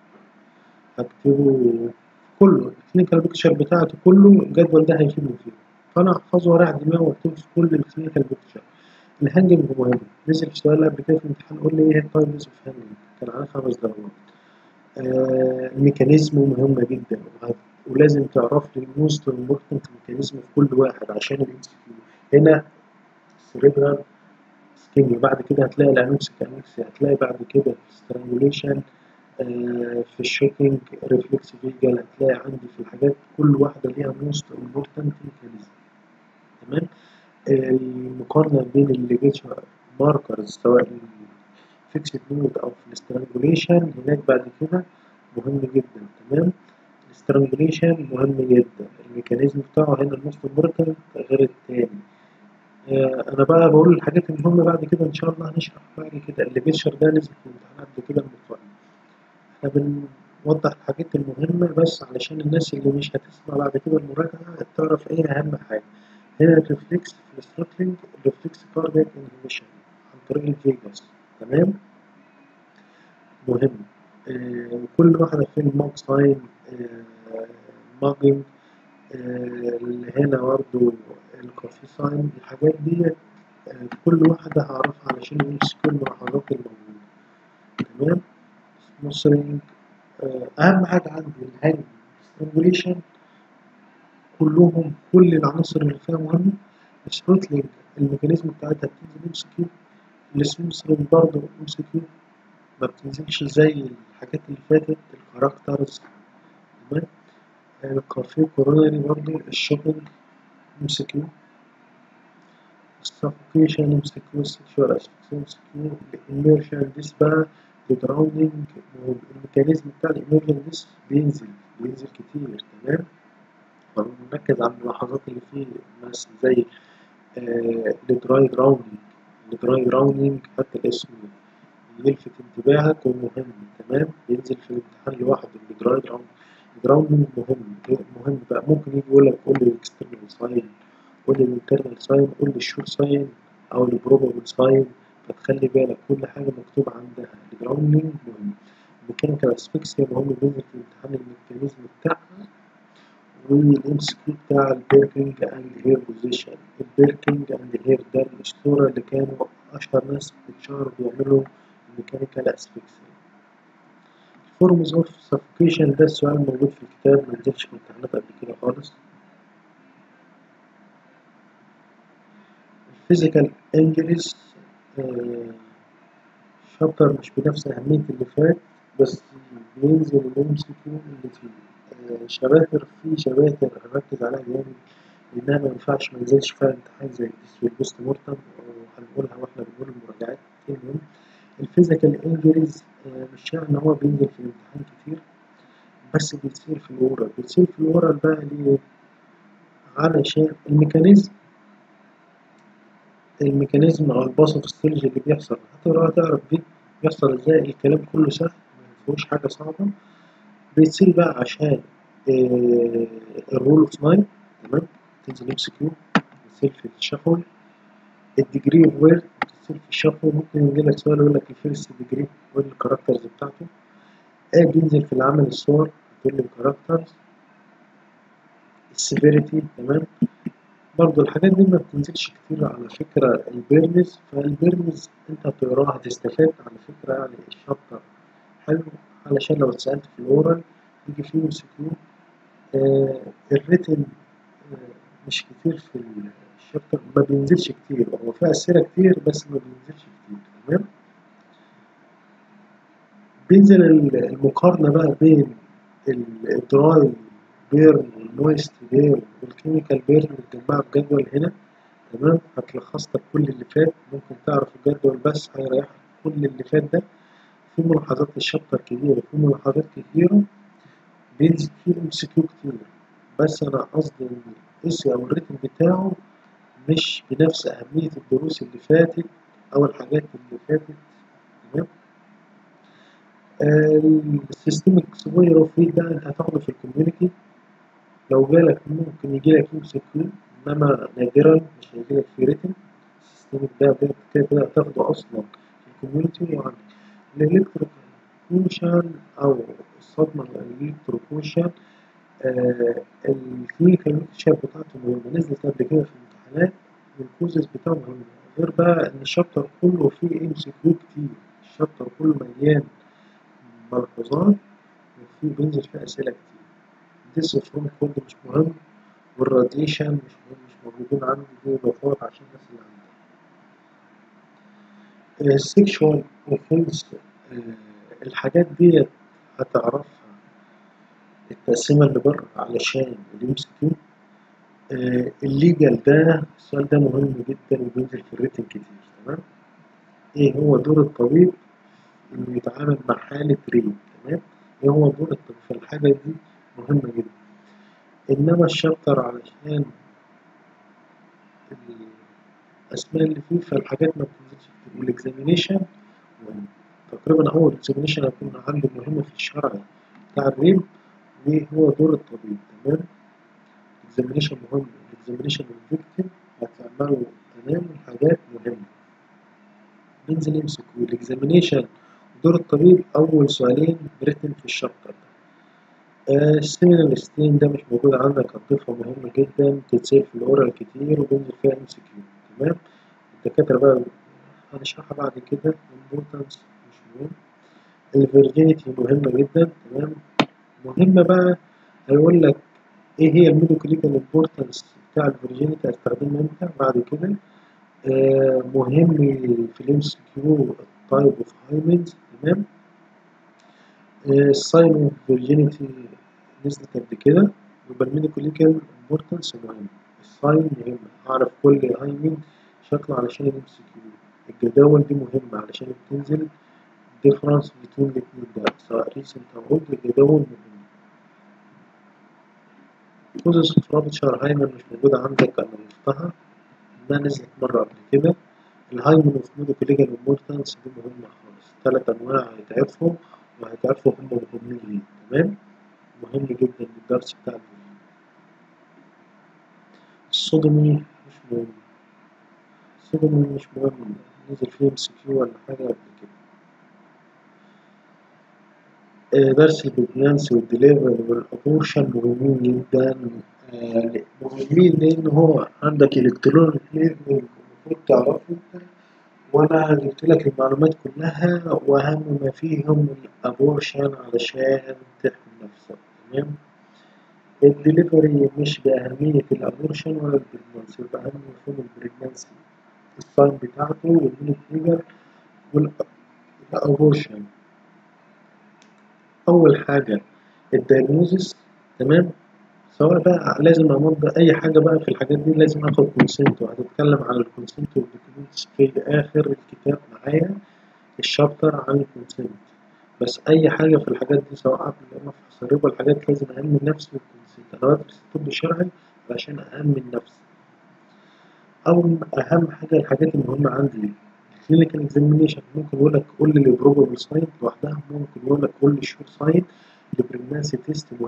هكتبه كله الكلينيكال بيكتشر بتاعته كله الجدول ده هيفيدني فيه فأنا أحفظه ورايح دماغي وأكتبه في كل الكلينيكال بيكتشر الهاندنج مهم نزل سؤال قبل كده في الامتحان قول لي ايه التايبس اوف هاندنج كان عليه خمس درجات آه الميكانيزم مهمة جدا ولازم تعرف لي الموست امبورتنت ميكانيزم في كل واحد عشان الام سي كيو هنا السريبرال سكيميا بعد كده هتلاقي الانوكسيك انوكسيا هتلاقي بعد كده سترانجوليشن آه في الشوكينج ريفلكس فيجال هتلاقي عندي في الحاجات كل واحدة ليها موست امبورتنت ميكانيزم تمام آه المقارنة بين الليجيتشر ماركرز سواء الفيكسد نود او في الاسترانجوليشن هناك بعد كده مهم جدا تمام الاسترانجوليشن مهم جدا الميكانيزم بتاعه هنا الموست امبورتنت غير التاني آه انا بقى بقول الحاجات المهمة بعد كده ان شاء الله هنشرح بعد كده الليجيتشر ده نزل في الامتحان قبل كده المقارنة احنا بنوضح الحاجات المهمة بس علشان الناس اللي مش هتسمع بعد كده المراجعة تعرف ايه اهم حاجة هنا الريفلكس في الستروتلينج الريفلكس كاردياك انهبيشن عن طريق الفيجاس تمام مهم آه كل واحدة في الماج ساين آه ماجنج آه هنا برضه الكوفي ساين الحاجات دي كل واحدة هعرفها علشان نمسك كل الملاحظات الموجودة تمام سموثرينج أهم حاجة عندي الهانج سترانجوليشن كلهم كل العناصر اللي فيها مهمة الثروتلينج الميكانيزم بتاعتها بتنزل ام سي كيو السموثرينج برضه ام سي كيو ما بتنزلش زي الحاجات اللي فاتت الكاركترز تمام الكافيه كورونري برضه الشوبينج ام سي كيو السفوكيشن ام سي كيو السكشوال اسفكسيون ام سي كيو الاميرشن ديس بقى الدراونينج الميكانيزم بتاع الاميرشن ديس بينزل بينزل كتير تمام فنركز على الملاحظات اللي فيه مثلا زي آه الدراي دراونينج الدراي دراونينج حتى الاسم يلفت انتباهك ومهم تمام ينزل في الامتحان لوحده الدراي دراونينج الدراونينج مهم مهم بقى ممكن يجي يقول لك قول لي الاكسترنال ساين قول لي الانترنال ساين قول لي الشور ساين او البروبابل ساين فتخلي بالك كل حاجة مكتوب عندها الجراوندنج مهم الميكانيكال اسفكسيا مهم بينزل في الامتحان الميكانيزم بتاعها والام سي كيو بتاع البيركينج اند هير بوزيشن البيركينج اند هير ده الاسطورة اللي كانوا اشهر ناس بتشهر بيعملوا الميكانيكال اسفكسيا فورمز اوف سفوكيشن ده السؤال موجود في الكتاب منزلش في الامتحانات قبل كده خالص الفيزيكال انجريز شابتر مش بنفس أهمية اللي فات بس بينزل الام سي كيو اللي فيه آه شباتر في شباتر هنركز عليها جامد لأنها ما ينفعش منزلش فيها امتحان زي الديس والبوست مورتم وهنقولها واحنا بنقول المراجعات المهم الفيزيكال انجريز آه مش يعني إن هو بينزل في الامتحان كتير بس بيصير في الورال بيصير في الورال بقى ليه؟ علشان الميكانيزم الميكانيزم او الباثوفيسيولوجي اللي بيحصل هتقرا تعرف بيه بيحصل ازاي الكلام كله سهل مفيهوش حاجة صعبة بيصير بقى عشان الرول اوف لاين تمام تنزل ام سي كيو السيلف الشفوي الديجري اوف وير السيلف الشفوي ممكن يجي لك سؤال يقول لك الفيرست ديجري وايه الكاركترز بتاعته ايه بينزل في العمل الصور تقول لي الكاركترز السيفيريتي تمام برضو الحاجات دي ما بتنزلش كتير على فكرة البيرنز فالبيرنز انت هتقراها هتستفاد على فكرة يعني الشابتر حلو علشان لو اتسألت في الأورال يجي فيه مسكين آه الريتن آه مش كتير في الشابتر ما بينزلش كتير هو فيها أسئلة كتير بس ما بينزلش كتير تمام بينزل المقارنة بقى بين الدراي بيرن والمويست بيرن والكيميكال بيرن متجمعة في جدول هنا تمام هتلخص لك كل اللي فات ممكن تعرف الجدول بس هيريحك كل اللي فات ده في ملاحظات الشابتر كبيرة في ملاحظات كتيرة بينزل فيه ام سي كيو كتير بس أنا قصدي إن الاسي أو الريتم بتاعه مش بنفس أهمية الدروس اللي فاتت أو الحاجات اللي فاتت تمام السيستمك سوير اوف ريد ده انت هتاخده في الكوميونتي لو جالك ممكن يجي لك ام سي كيو انما نادرا مش هيجي لك في ريتم السيستمك ده كده كده هتاخده اصلا في الكوميونتي يعني الالكتروكوشن او الصدمه الالكتروكوشن آه الكلينيكال بيكتشر بتاعته مهمه نزلت قبل كده في الامتحانات والكوزز بتاعه مهمه غير بقى ان الشابتر كله فيه ام سي كيو كتير الشابتر كله مليان ملحوظات وفي بينزل فيها أسئلة كتير ديس فروم كود مش مهم والراديشن مش مهم مش موجودين عندي دي إضافات عشان الناس اللي عندها السيكشوال أوفنس الحاجات دي هتعرفها التقسيمة اللي بره علشان الام سي كيو الليجال ده السؤال ده مهم جدا وبينزل في الريتن كتير تمام ايه هو دور الطبيب انه يتعامل مع حالة ريد تمام ايه هو دور الطب في الحاجة دي مهمة جدا انما الشابتر علشان الاسماء اللي فيه فالحاجات ما بتنزلش كتير والاكزامينيشن مهم تقريبا اول اكزامينيشن هيكون عندي مهمة في الشرع بتاع الريد وهو دور الطبيب تمام الاكزامينيشن مهم الاكزامينيشن الفيكتيم هتعمله تمام الحاجات مهمة ننزل نمسك والاكزامينيشن دور الطبيب أول سؤالين بريتن في الشابتر ده السيمينال ستين ده مش موجود عندك هتضيفها مهمة جدا تتسيب في الأورال كتير وبينزل فيها ام سي كيو تمام الدكاترة بقى هنشرحها بعد كده الامبورتنس مش مهم الفيرجينيتي مهمة جدا تمام مهمة بقى هيقول لك ايه هي الميديكال امبورتنس بتاع الفيرجينيتي هستخدمها امتى بعد كده آه مهم في الام سي كيو التايب اوف هايمنز تمام الساين اوف فيرجينيتي نزلت قبل كده يبقى الميديكال امبورتنس مهم الساين مهم اعرف كل هايمن شكله علشان الام سي كيو الجداول دي مهمة علشان بتنزل difference between الاتنين ده سواء ريسنت أو اولد الجداول مهمة كوزس اوف رابتشر هايمن مش موجودة عندك أنا ضفتها إنها نزلت مرة قبل كده الهايمن اوف ميديكال امبورتنس دي مهمة خالص تلات أنواع هيتعرفوا وهيتعرفوا هم مهمين ليه تمام مهم جدا للدرس بتاع الفيديو الصدمي مش مهم الصدمي مش مهم نزل فيه ام سي كيو ولا حاجة قبل كده درس البريجنانسي والدليفري والابورشن مهمين جدا مهمين لان هو عندك الكترونيك ليرنينج المفروض تعرفه انت وانا جبت لك المعلومات كلها واهم ما فيهم الابورشن علشان تحمي نفسك تمام الدليفري مش بأهمية الأبورشن ولا البريجنانسي بأهم مفهوم البريجنانسي الساين بتاعته والميني فيجر والأبورشن أول حاجة الدايجنوزس تمام سواء بقى لازم أمضي أي حاجة بقى في الحاجات دي لازم آخد كونسنت وهتتكلم عن الكونسنت والدوكيومنتس في آخر الكتاب معايا الشابتر عن الكونسنت بس أي حاجة في الحاجات دي سواء قبل مفحص الربا الحاجات لازم أأمن نفسي بالكونسنت أنا بدرس الطب الشرعي عشان أأمن نفسي أو أهم حاجة الحاجات المهمة عندي الكلينيكال اكزامينيشن ممكن يقول لك قول لي البروبابل ساين لوحدها ممكن يقول لك قول لي الشور ساين البريجنانسي تيست مهم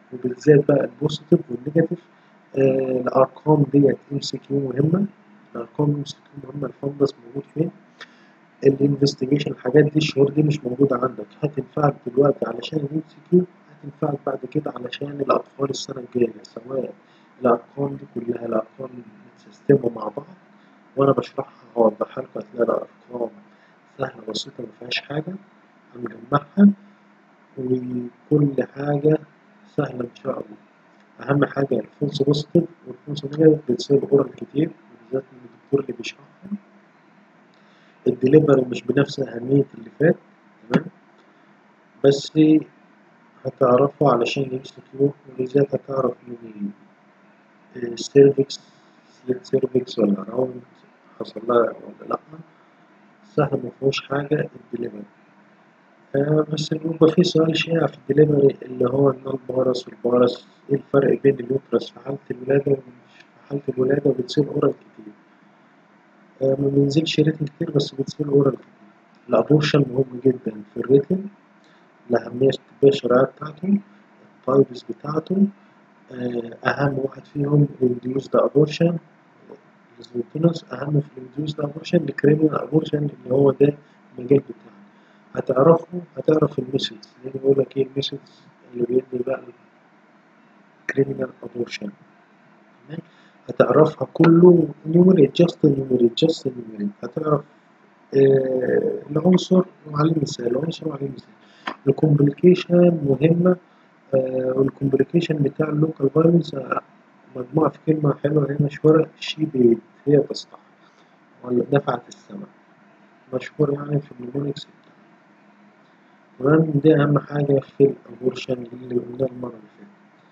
وبالذات بقى البوزيتيف والنيجاتيف آه الأرقام ديت ام سي كيو مهمة الأرقام ام سي كيو مهمة الفندس موجود فين الانفستيجيشن الحاجات دي الشهور دي مش موجودة عندك هتنفعك دلوقتي علشان الام سي كيو هتنفعك بعد كده علشان الأطفال السنة الجاية سواء الأرقام دي كلها الأرقام متسيستمة مع بعض وأنا بشرحها هوضحها لكم هتلاقي الأرقام سهلة بسيطة مفيهاش حاجة هنجمعها وكل حاجة سهلة إن شاء الله أهم حاجة الفولس بوزيتيف والفولس نيجاتيف بتصير أورال كتير بالذات من الدكتور اللي بيشرحهم الدليفري مش بنفس أهمية اللي فات تمام بس هتعرفه علشان الإكس كيو ولذلك هتعرف من السيرفكس سليت سيرفكس ولا راوند حصل لها ولا لأ سهل مفيهوش حاجة الدليفري آه بس بيبقى في سؤال شائع في الدليفري اللي هو النون بارس والبارس ايه الفرق بين اليوترس في حالة الولادة ومش في حالة الولادة بتصير أورال كتير آه ما بينزلش ريتن كتير بس بتصير أورال كتير الأبورشن مهم جدا في الريتن الأهمية الطبية الشرعية بتاعته التايبس بتاعته آه أهم واحد فيهم الانديوز ده أبورشن الزيتونس أهم في الانديوز ده أبورشن الكريمنال أبورشن اللي هو ده المجال بتاعه هتعرفه هتعرف الميثودز لأن بيقول لك إيه الميثودز اللي بيدي بقى الكريمنال أبورشن تمام هتعرفها كله نيومريت جاست نيومريت جاست نيومريت هتعرف آه العنصر وعليه مثال العنصر وعليه مثال الكومبليكيشن مهمة آه والكومبليكيشن بتاع اللوكال فايلنس مجموعة في كلمة حلوة هي مشهورة شي بيد هي تصلح ولا دفعت السماء مشهور يعني في النيمونكس تمام دي أهم حاجة في الأبورشن اللي قلناه المرة اللي فاتت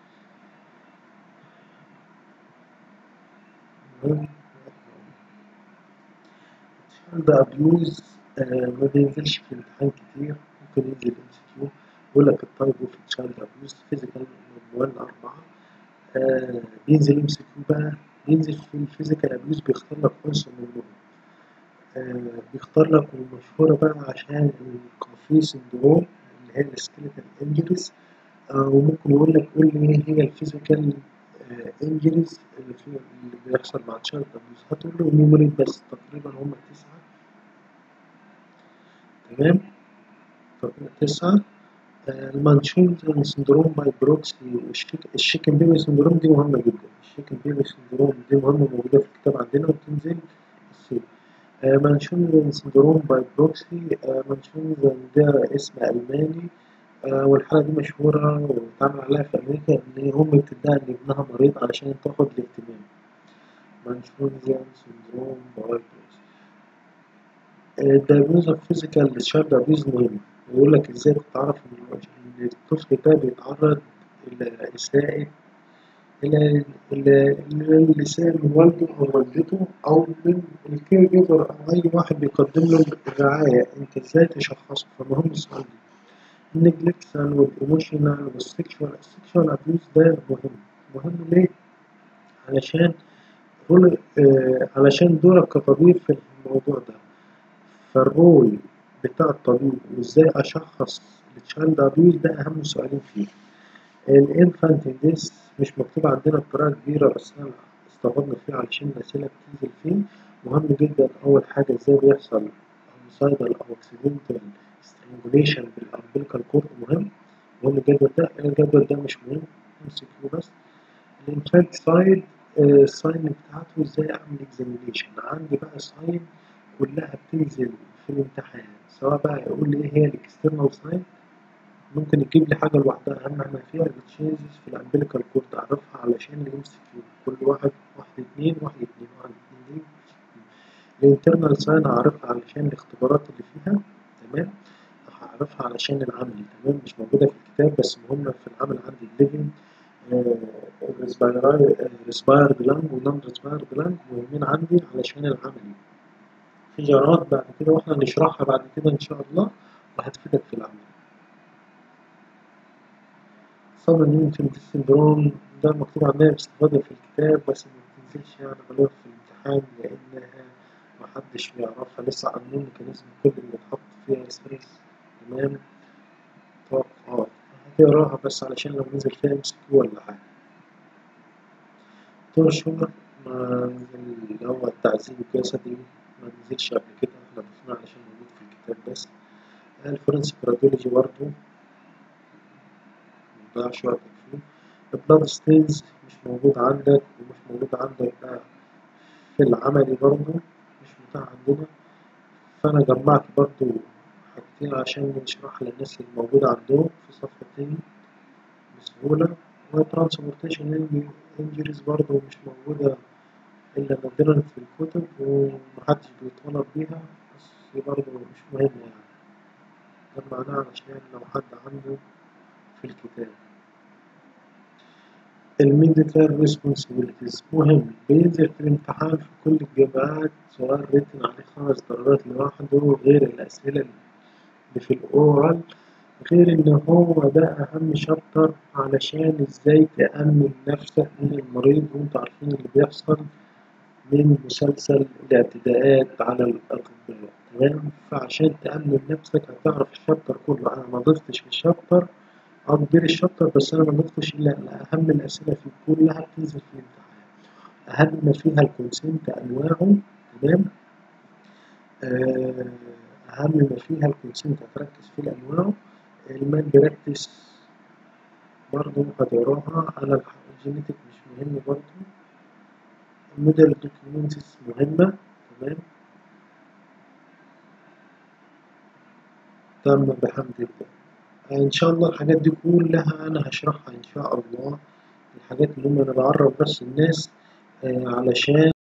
ده أبيوز آه ما بينزلش في الامتحان كتير ممكن ينزل ام سي كيو يقول لك التايب اوف تشايلد أبيوز فيزيكال موال أربعة آه بينزل ام سي كيو بقى بينزل في الفيزيكال أبيوز بيختار لك عنصر منهم آه بيختار لك المشهورة بقى عشان الكوفي سندروم اللي هي السكيلتال انجريز آه وممكن يقول لك قول لي ايه هي الفيزيكال انجريز اللي, في اللي بيحصل مع تشايلد ابيوز هتقول له نيومريت بس تقريبا هم تسعة تمام تقريبا تسعة آه المانشون سندروم باي بروكسي الشيكن بيبي سندروم دي مهمة جدا الشيكن بيبي سندروم دي مهمة موجودة في الكتاب عندنا وبتنزل الصيف آه مانشون سندروم باي بروكسي آه مانشون ده اسم ألماني آه والحالة دي مشهورة واتعمل عليها في أمريكا إن أم بتدعي إن ابنها مريض علشان تاخد الاهتمام مانشونزيان سندروم باي بروكسي الدايجنوز اوف فيزيكال تشايلد أبيوز مهم يقول لك ازاي تتعرف ان الطفل ده بيتعرض إلى إساءة إلى الإساءة من والده أو والدته أو من الكير جيفر أو أي واحد بيقدم له الرعاية أنت ازاي تشخصه فمهم السؤال ده النجلكشن والإيموشنال والسكشوال السكشوال أبيوز ده مهم مهم ليه؟ علشان رول آه علشان دورك كطبيب في الموضوع ده فالرول بتاع الطبيب وازاي اشخص التشايلد ابيوز ده اهم سؤالين فيه الانفانت ديس مش مكتوب عندنا بطريقه كبيره بس انا استفدنا فيه علشان الاسئله بتنزل فيه مهم جدا اول حاجه ازاي بيحصل هوميسايدال او اكسيدنتال سترانجوليشن بالامبليكال كورد مهم مهم الجدول ده الجدول ده مش مهم ام سي كيو بس الانفانت سايد الساين بتاعته ازاي اعمل اكزامينيشن عندي بقى ساين كلها بتنزل في الامتحان سواء بقى يقول لي ايه هي الاكسترنال ساين ممكن يجيب لي حاجه لوحدها اهم حاجه فيها التشينجز في الامبليكال كورد اعرفها علشان الام سي كيو كل واحد واحد اتنين واحد اتنين واحد اتنين الانترنال ساين اعرفها علشان الاختبارات اللي فيها تمام هعرفها علشان العملي تمام مش موجوده في الكتاب بس مهمه في العمل عندي الليفنج ريسبايرد لانج ونون ريسبايرد لانج مهمين عندي علشان العملي في جرات بعد كده واحنا نشرحها بعد كده ان شاء الله وهتفيدك في العمل صبر نيوتن سندروم ده مكتوب عندنا باستفاضة في الكتاب بس ما بتنزلش يعني غالبا في الامتحان لأنها محدش بيعرفها لسه عاملين ميكانيزم كل اللي اتحط فيها سبيس تمام توقعات تقراها بس علشان لو نزل فيها ام سي كيو ولا حاجة ترشر ما نزل اللي هو التعذيب الجسدي ما نزلش قبل كده احنا ضفناه علشان موجود في الكتاب بس الفورنسيك راديولوجي برضه مضيعش وقتك فيه البلاد ستينز مش موجود عندك ومش موجود عندك بقى في العملي برضه مش متاح عندنا فأنا جمعت برضه حاجتين عشان نشرحها للناس اللي موجودة عندهم في صفحتين بسهولة وترانسبورتيشن انجريز برضه مش موجودة إلا نادرا في الكتب ومحدش بيطالب بيها بس برضه مش مهم يعني جمعناها عشان لو حد عنده في الكتاب الميديكال ريسبونسبيلتيز مهم بينزل في الامتحان في كل الجامعات سؤال ريتن عليه خمس درجات لوحده غير الأسئلة اللي في الأورال غير إن هو ده أهم شابتر علشان إزاي تأمن نفسك من المريض وأنتوا عارفين اللي بيحصل من مسلسل الاعتداءات على الأطباء تمام فعشان تأمن نفسك هتعرف الشابتر كله أنا ما ضفتش في الشابتر أو مدير الشابتر بس أنا ما ضفتش إلا أهم الأسئلة في كلها بتنزل في الامتحان أهم ما فيها الكونسنت أنواعه تمام أهم ما فيها الكونسنت هتركز في الأنواع المان براكتس برضه هتقراها أنا الجينيتك مش مهم برضه الموديل دوكيومنتس مهمة تمام تم بحمد الله إن شاء الله الحاجات دي كلها أنا هشرحها إن شاء الله الحاجات اللي هم أنا بعرف بس الناس علشان